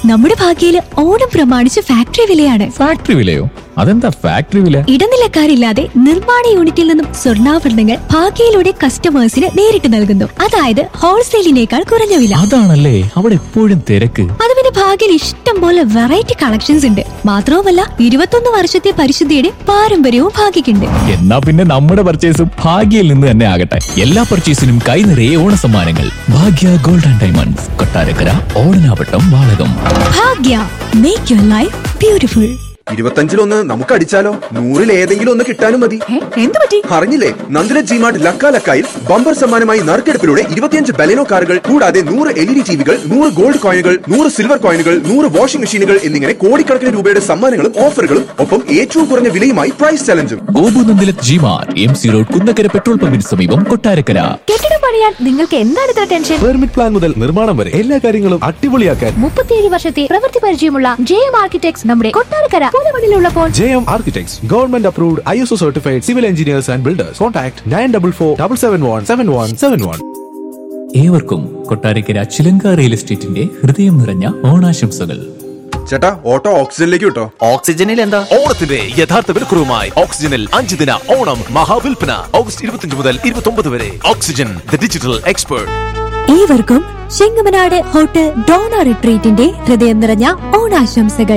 നമ്മുടെ ഭാഗ്യയില് ഓണം പ്രമാണിച്ച് ഫാക്ടറി വിലയാണ് ഫാക്ടറി വിലയോ അതെന്താ ഫാക്ടറി വില ഇടനിലക്കാരില്ലാതെ നിർമ്മാണ യൂണിറ്റിൽ നിന്നും സ്വർണ്ണാഭരണങ്ങൾ ഭാഗ്യയിലൂടെ കസ്റ്റമേഴ്സിന് നേരിട്ട് നൽകുന്നു അതായത് ഹോൾസെയിലിനേക്കാൾ കുറഞ്ഞ വില അതാണല്ലേ അവിടെ എപ്പോഴും തിരക്ക് അത് പിന്നെ ഭാഗ്യയിൽ ഇഷ്ടം പോലെ വെറൈറ്റി കളക്ഷൻസ് ഉണ്ട് മാത്രവുമല്ല ഇരുപത്തൊന്ന് വർഷത്തെ പരിശുദ്ധിയുടെ പാരമ്പര്യവും ഭാഗ്യക്കുണ്ട് എന്നാ പിന്നെ നമ്മുടെ പർച്ചേസും ഭാഗ്യയിൽ നിന്ന് തന്നെ ആകട്ടെ എല്ലാ പർച്ചേസിനും കൈ നിറയെ ഓണ സമ്മാനങ്ങൾ Bhagya gold and diamonds Kottarakkara Odanavattom Valakam Bhagya make your life beautiful ഇരുപത്തഞ്ചിലൊന്ന് നമുക്ക് അടിച്ചാലോ നൂറിൽ ഏതെങ്കിലും ഒന്ന് കിട്ടാനും മതി എന്തു പറ്റി അറിഞ്ഞില്ലേ നന്ദില ജിമാർട്ട് ലക്ക ലക്കായിൽ ബമ്പർ സമ്മാനമായി നറുക്കെടുപ്പിലൂടെ ഇരുപത്തിയഞ്ച് ബലെനോ കാറുകൾ കൂടാതെ നൂറ് എൽ ഇ ഡി ടിവികൾ നൂറ് ഗോൾഡ് കോയിനുകൾ നൂറ് സിൽവർ കോയിനുകൾ നൂറ് വാഷിംഗ് മെഷീനുകൾ എന്നിങ്ങനെ കോടിക്കണക്കിന് രൂപയുടെ സമ്മാനങ്ങളും ഓഫറുകളും ഒപ്പം ഏറ്റവും കുറഞ്ഞ വിലയുമായി പ്രൈസ് ചലഞ്ചും Gopu Nandilath G mart M C road Kunnakkara petrol പമ്പിന് സമീപം കൊട്ടാരക്കര കെട്ടിടം പണിയാൻ നിങ്ങൾക്ക് എന്താണ് ഇത്ര ടെൻഷൻ പെർമിറ്റ് പ്ലാൻ മുതൽ നിർമ്മാണം വരെ എല്ലാ കാര്യങ്ങളും അടിപൊളിയാക്കാൻ മുപ്പത്തിയേഴ് വർഷത്തെ പ്രവൃത്തി പരിചയമുള്ള ജെ എം ആർക്കിടെക്ട്സ് നമ്മുടെ കൊട്ടാരക്കര പുതുമണിലുള്ളപ്പോൾ J M architects government approved I S O certified civil engineers and builders contact nine double four double seven one seven one seven one ഏവർക്കും കൊട്ടാരക്കര ചിലങ്ക റിയൽ എസ്റ്റേറ്റിന്റെ ഹൃദയം നിറഞ്ഞ ഓണാശംസകൾ ചേട്ടാ ഓട്ടോ ഓക്സിജനിലേക്ക് വിട്ടോ ഓക്സിജനിൽ എന്താ ഓണത്തിന്റെ യഥാർത്ഥ വിലക്കുറവുമായി ഓക്സിജനിൽ അഞ്ച് ദിന ഓണം മഹാവിൽപ്പന ഓഗസ്റ്റ് ഇരുപത്തിയഞ്ച് മുതൽ ഇരുപത്തി വരെ ഓക്സിജൻ ദ ഡിജിറ്റൽ എക്സ്പേർട്ട് ഏവർക്കും ചെങ്ങമനാട് ഹോട്ടൽ ഡോണ റിട്രീറ്റിന്റെ ഹൃദയം നിറഞ്ഞ ഓണാശംസകൾ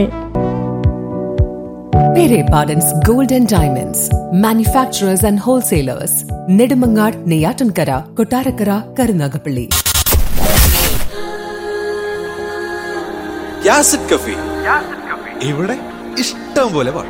Pere Pardon's Gold and Diamonds, manufacturers and wholesalers, Nedumangad, Neyatankara, Kotarakara, Karunagapalli. യാസിഡ് കഫി ഇവിടെ ഇഷ്ടം പോലെ പാട്ട്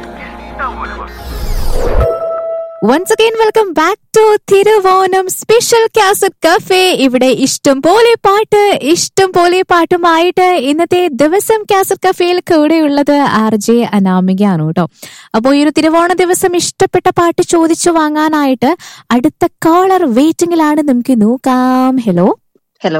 once again welcome back to Thiruvonam special cassette cafe ഇവിടെ ഇഷ്ടം പോലെ പാട്ട് ഇഷ്ടം പോലെ പാട്ടുമായിട്ട് ഇന്നത്തെ ദിവസം കാസറ്റ് കഫേയിൽ കൂടെയുള്ളത് ആർ ജെ അനാമികയാണ് കേട്ടോ അപ്പോൾ ഈ ഒരു തിരുവോണ ദിവസം ഇഷ്ടപ്പെട്ട പാട്ട് ചോദിച്ചു വാങ്ങാനായിട്ട് അടുത്ത കോളർ വെയിറ്റിംഗിലാണ് നമുക്ക് നോക്കാം hello hello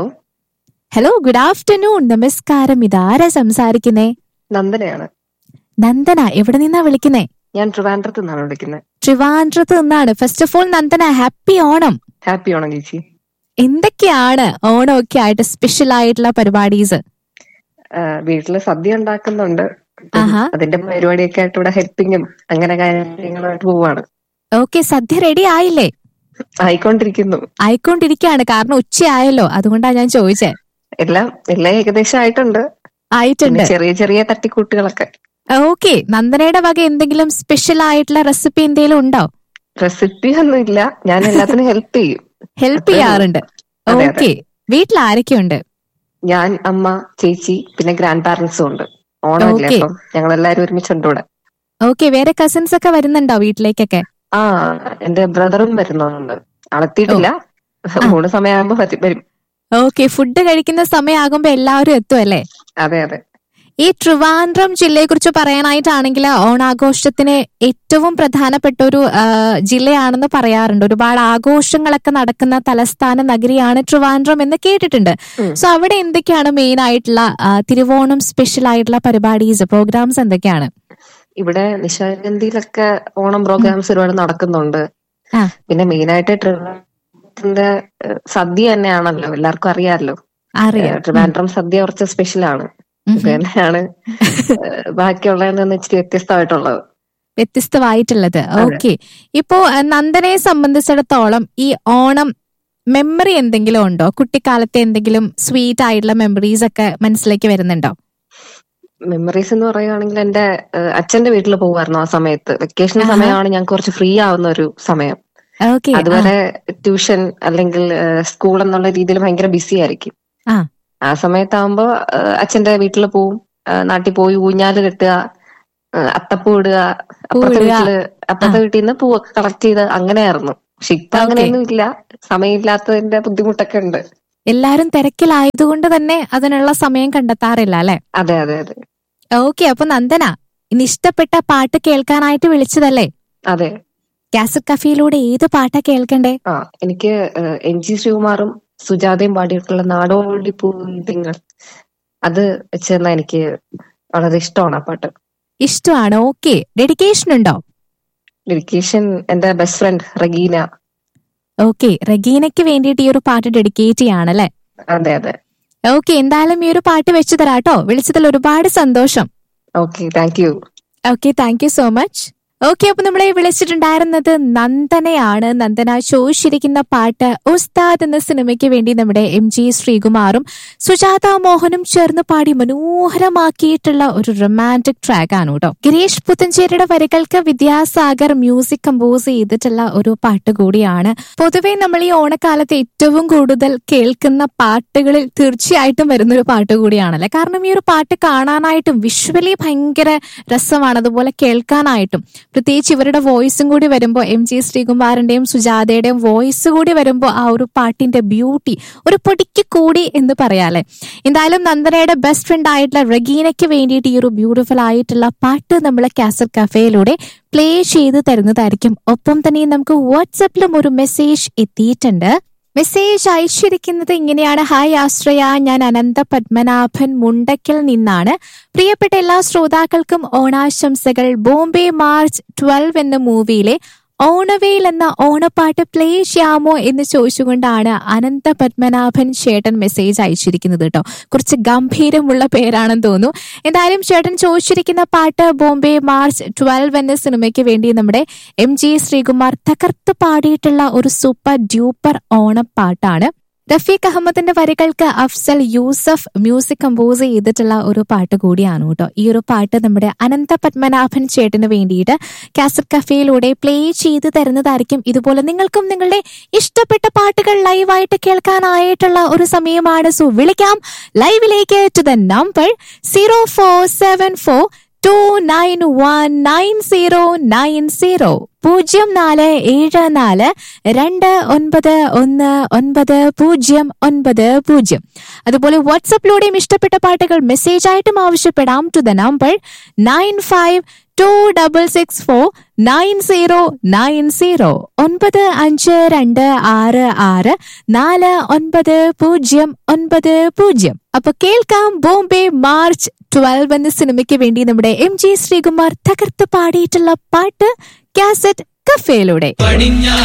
hello good afternoon നമസ്കാരം ഇതാരാ സംസാരിക്കുന്നേ നന്ദനയാണ് നന്ദന എവിടെ നിന്നാ വിളിക്കുന്നേ ഞാൻ ട്രിവാൻഡ്രത്ത് നിന്നാണ് വിളിക്കുന്നത് ട്രിവാൻഡ്രത്ത് നിന്നാണ് first of all Nandana happy Onam happy Onam ചേച്ചി എന്തൊക്കെയാണ് ഓണമൊക്കെ ആയിട്ട് സ്പെഷ്യൽ ആയിട്ടുള്ള പരിപാടീസ് ആ, വീട്ടില് സദ്യ ഉണ്ടാക്കുന്നുണ്ട് ആഹാ. അതിന്റെ പരിപാടിയൊക്കെ ആയിട്ട് ഇവിടെ ഹെൽപ്പിങ്ങും അങ്ങനെ കാര്യങ്ങളായിട്ട് പോവാണ് ഓക്കെ സദ്യ റെഡി ആയില്ലേ ആയിക്കൊണ്ടിരിക്കുന്നു ആയിക്കൊണ്ടിരിക്കുകയാണ് കാരണം ഉച്ചയായല്ലോ അതുകൊണ്ടാണ് ഞാൻ ചോദിച്ചേ എല്ലാം എല്ലാം ഏകദേശം ആയിട്ടുണ്ട് ആയിട്ടുണ്ട് പിന്നെ ചെറിയ ചെറിയ തട്ടിക്കൂട്ടുകളൊക്കെ ഓക്കെ നന്ദനയുടെ വക എന്തെങ്കിലും സ്പെഷ്യൽ ആയിട്ടുള്ള റെസിപ്പി എന്തെങ്കിലും ഉണ്ടോ റെസിപ്പി ഒന്നും ഇല്ല ഞാൻ എല്ലാത്തിനും ഹെൽപ്പ് ചെയ്യും ഹെൽപ്പ് ചെയ്യാറുണ്ട് അതെ, അതെ. ഓക്കെ വീട്ടിൽ ആരൊക്കെയുണ്ട് ഞാൻ അമ്മ ചേച്ചി പിന്നെ ഗ്രാൻഡ് പാരന്റ്സും ഉണ്ട് ഓണമില്ല Okay. അപ്പം ഞങ്ങൾ എല്ലാവരും ഒരുമിച്ചുണ്ട് ഇവിടെ ഓക്കെ വേറെ കസിൻസ് ഒക്കെ വരുന്നുണ്ടോ വീട്ടിലേക്കൊക്കെ ആ എന്റെ ബ്രദറും വരുന്നുണ്ട് ആളെത്തിയിട്ടില്ല മൂന്ന് സമയമാകുമ്പോ വരും- വരും ഓക്കെ ഫുഡ് കഴിക്കുന്ന സമയമാകുമ്പോ എല്ലാവരും എത്തും അല്ലേ അതെ അതെ ഈ ട്രിവാൻഡ്രം ജില്ലയെ കുറിച്ച് പറയാനായിട്ടാണെങ്കിൽ ഓണാഘോഷത്തിന് ഏറ്റവും പ്രധാനപ്പെട്ട ഒരു ആ, ജില്ലയാണെന്ന് പറയാറുണ്ട് ഒരുപാട് ആഘോഷങ്ങളൊക്കെ നടക്കുന്ന തലസ്ഥാന നഗരിയാണ് ട്രിവാൻഡ്രം എന്ന് കേട്ടിട്ടുണ്ട് ഉം. സോ അവിടെ എന്തൊക്കെയാണ് മെയിൻ ആയിട്ടുള്ള ആ, തിരുവോണം സ്പെഷ്യൽ ആയിട്ടുള്ള പരിപാടീസ് പ്രോഗ്രാംസ് എന്തൊക്കെയാണ് ഇവിടെ നിശാഗന്ധിയിലൊക്കെ ഓണം പ്രോഗ്രാംസ് ഒരുപാട് നടക്കുന്നുണ്ട് ആ. പിന്നെ മെയിനായിട്ട് ട്രിവാൻഡ്രത്തിന്റെ ഏഹ്, സദ്യ തന്നെയാണല്ലോ എല്ലാവർക്കും അറിയാമല്ലോ അറിയാം ഏഹ്, ട്രിവാൻഡ്രം സദ്യ കുറച്ച് സ്പെഷ്യലാണ് ഉം. ഇത് തന്നെയാണ് ഏഹ്, ബാക്കിയുള്ളതിൽ നിന്ന് ഇച്ചിരി വ്യത്യസ്തമായിട്ടുള്ളത് വ്യത്യസ്തമായിട്ടുള്ളത് ഓക്കെ ഇപ്പോ ആ, നന്ദനയെ സംബന്ധിച്ചിടത്തോളം ഈ ഓണം മെമ്മറി എന്തെങ്കിലും ഉണ്ടോ കുട്ടിക്കാലത്തെ എന്തെങ്കിലും സ്വീറ്റ് ആയിട്ടുള്ള മെമ്മറീസ് ഒക്കെ മനസ്സിലേക്ക് വരുന്നുണ്ടോ മെമ്മറീസ് എന്ന് പറയുകയാണെങ്കിൽ എന്റെ ഏഹ്, അച്ഛന്റെ വീട്ടിൽ പോകുമായിരുന്നു ആ സമയത്ത് വെക്കേഷൻ ആഹാ. സമയമാണ് ഞാൻ കുറച്ച് ഫ്രീ ആവുന്ന ഒരു സമയം ഓക്കെ അതുവരെ ട്യൂഷൻ അല്ലെങ്കിൽ സ്കൂൾ എന്നുള്ള രീതിയിൽ ഭയങ്കര ബിസി ആയിരിക്കും ആ. ആ സമയത്താകുമ്പോ ഏഹ്, അച്ഛന്റെ വീട്ടിൽ പോവും ഏഹ്, നാട്ടിൽ പോയി ഊഞ്ഞാല് കെട്ടുക ഏഹ്, അത്തപ്പൂ ഇടുക അപ്പുറത്തെ ഇടുക. വീട്ടില് അപ്പുറത്തെ വീട്ടിൽ നിന്ന് പൂവൊക്കെ കളക്ട് ചെയ്ത് അങ്ങനെയായിരുന്നു പക്ഷെ ഇപ്പൊ Okay. അങ്ങനെയൊന്നും ഇല്ല സമയമില്ലാത്തതിന്റെ ബുദ്ധിമുട്ടൊക്കെ ഉണ്ട് എല്ലാരും തിരക്കിലായതുകൊണ്ട് തന്നെ അതിനുള്ള സമയം കണ്ടെത്താറില്ല അല്ലെ അതെ അതെ അതെ ഓക്കെ അപ്പൊ നന്ദന ഇനി ഇഷ്ടപ്പെട്ട പാട്ട് കേൾക്കാനായിട്ട് വിളിച്ചതല്ലേ അതെ കാസറ്റ് കഫയിലൂടെ ഏത് പാട്ടാ കേൾക്കണ്ടേ ആ എനിക്ക് ഏഹ്, എൻ ജി ശ്രീകുമാറും സുജാതയും പാടിയിട്ടുള്ള നാടോടി പൂന്തിങ്ങൾ അത് വെച്ചെന്നാ എനിക്ക് വളരെ ഇഷ്ടമാണ് ആ പാട്ട് ഇഷ്ടമാണ് ഓക്കെ ഡെഡിക്കേഷൻ ഉണ്ടോ ഡെഡിക്കേഷൻ എന്റെ ബെസ്റ്റ് ഫ്രണ്ട് റഗീന ഓക്കെ റഗീനയ്ക്ക് വേണ്ടിയിട്ട് ഈ ഒരു പാട്ട് ഡെഡിക്കേറ്റ് ചെയ്യാണല്ലേ അതെ അതെ ഓക്കെ എന്തായാലും ഈ ഒരു പാട്ട് വെച്ചു തരാട്ടോ വിളിച്ചതിൽ ഒരുപാട് സന്തോഷം okay thank you okay thank you so much okay അപ്പൊ നമ്മളെ വിളിച്ചിട്ടുണ്ടായിരുന്നത് നന്ദനയാണ് നന്ദന ചോദിച്ചിരിക്കുന്ന പാട്ട് ഉസ്താദ് എന്ന സിനിമയ്ക്ക് വേണ്ടി നമ്മുടെ എം ജി ശ്രീകുമാറും സുജാത മോഹനും ചേർന്ന് പാടി മനോഹരമാക്കിയിട്ടുള്ള ഒരു റൊമാൻറ്റിക് ട്രാക്ക് ആണ് കേട്ടോ ഗിരീഷ് പുത്തഞ്ചേരിയുടെ വരികൾക്ക് വിദ്യാസാഗർ മ്യൂസിക് കമ്പോസ് ചെയ്തിട്ടുള്ള ഒരു പാട്ട് കൂടിയാണ് പൊതുവെ നമ്മൾ ഈ ഓണക്കാലത്ത് ഏറ്റവും കൂടുതൽ കേൾക്കുന്ന പാട്ടുകളിൽ തീർച്ചയായിട്ടും വരുന്ന ഒരു പാട്ട് കൂടിയാണല്ലേ കാരണം ഈ ഒരു പാട്ട് കാണാനായിട്ടും വിഷ്വലി ഭയങ്കര രസമാണ് അതുപോലെ കേൾക്കാനായിട്ടും പ്രത്യേകിച്ച് ഇവരുടെ വോയിസും കൂടി വരുമ്പോൾ എം ജി ശ്രീകുമാറിന്റെയും സുജാതയുടെയും വോയിസ് കൂടി വരുമ്പോൾ ആ ഒരു പാട്ടിന്റെ ബ്യൂട്ടി ഒരു പൊടിക്ക് കൂടി എന്ന് പറയാല്ലേ എന്തായാലും നന്ദനയുടെ ബെസ്റ്റ് ഫ്രണ്ട് ആയിട്ടുള്ള റഗീനയ്ക്ക് വേണ്ടിയിട്ട് ഈ ഒരു ബ്യൂട്ടിഫുൾ ആയിട്ടുള്ള പാട്ട് നമ്മൾ കാസറ്റ് കഫേയിലൂടെ പ്ലേ ചെയ്ത് തരുന്നതായിരിക്കും ഒപ്പം തന്നെ നമുക്ക് വാട്സപ്പിലും ഒരു മെസ്സേജ് എത്തിയിട്ടുണ്ട് മെസ്സേജ് അയച്ചിരിക്കുന്നത് ഇങ്ങനെയാണ് ഹായ് ആശ്രയ ഞാൻ അനന്ത പത്മനാഭൻ മുണ്ടക്കൽ നിന്നാണ് പ്രിയപ്പെട്ട എല്ലാ ശ്രോതാക്കൾക്കും ഓണാശംസകൾ ബോംബെ മാർച്ച് ട്വൽവ് എന്ന മൂവിയിലെ ഓണവേൽ എന്ന ഓണപ്പാട്ട് പ്ലേ ചെയ്യാമോ എന്ന് ചോദിച്ചുകൊണ്ടാണ് അനന്ത പത്മനാഭൻ ചേട്ടൻ മെസ്സേജ് അയച്ചിരിക്കുന്നത് കേട്ടോ കുറച്ച് ഗംഭീരമുള്ള പേരാണെന്ന് തോന്നുന്നു എന്തായാലും ചേട്ടൻ ചോദിച്ചിരിക്കുന്ന പാട്ട് ബോംബെ മാർച്ച് ട്വൽവ് എന്ന സിനിമയ്ക്ക് വേണ്ടി നമ്മുടെ എം ജി ശ്രീകുമാർ തകർത്ത് പാടിയിട്ടുള്ള ഒരു സൂപ്പർ ഡ്യൂപ്പർ ഓണപ്പാട്ടാണ് റഫീഖ് അഹമ്മദിന്റെ വരികൾക്ക് അഫ്സൽ യൂസഫ് മ്യൂസിക് കമ്പോസ് ചെയ്തിട്ടുള്ള ഒരു പാട്ട് കൂടിയാണ് കേട്ടോ ഈ ഒരു പാട്ട് നമ്മുടെ അനന്ത പത്മനാഭൻ ചേട്ടന് വേണ്ടിയിട്ട് കാസറ്റ് കഫേയിലൂടെ പ്ലേ ചെയ്ത് തരുന്നതായിരിക്കും ഇതുപോലെ നിങ്ങൾക്കും നിങ്ങളുടെ ഇഷ്ടപ്പെട്ട പാട്ടുകൾ ലൈവായിട്ട് കേൾക്കാനായിട്ടുള്ള ഒരു സമയമാണ് സോ വിളിക്കാം ലൈവിലേക്ക് to the number zero four seven four two nine one nine zero nine zero പൂജ്യം നാല് ഏഴ് നാല് രണ്ട് ഒൻപത് ഒന്ന് ഒൻപത് പൂജ്യം ഒൻപത് പൂജ്യം അതുപോലെ വാട്സപ്പിലൂടെയും ഇഷ്ടപ്പെട്ട പാട്ടുകൾ മെസ്സേജ് ആയിട്ടും ആവശ്യപ്പെടാം to the number nine five two double six four nine zero nine zero ഒൻപത് അഞ്ച് രണ്ട് ആറ് ആറ് നാല് ഒൻപത് പൂജ്യം ഒൻപത് പൂജ്യം അപ്പൊ കേൾക്കാം ബോംബെ മാർച്ച് ട്വൽവ് എന്ന സിനിമയ്ക്ക് വേണ്ടി നമ്മുടെ എം ജി ശ്രീകുമാർ തകർത്ത് പാടിയിട്ടുള്ള പാട്ട് കാസറ്റ് കഫേയിലൂടെ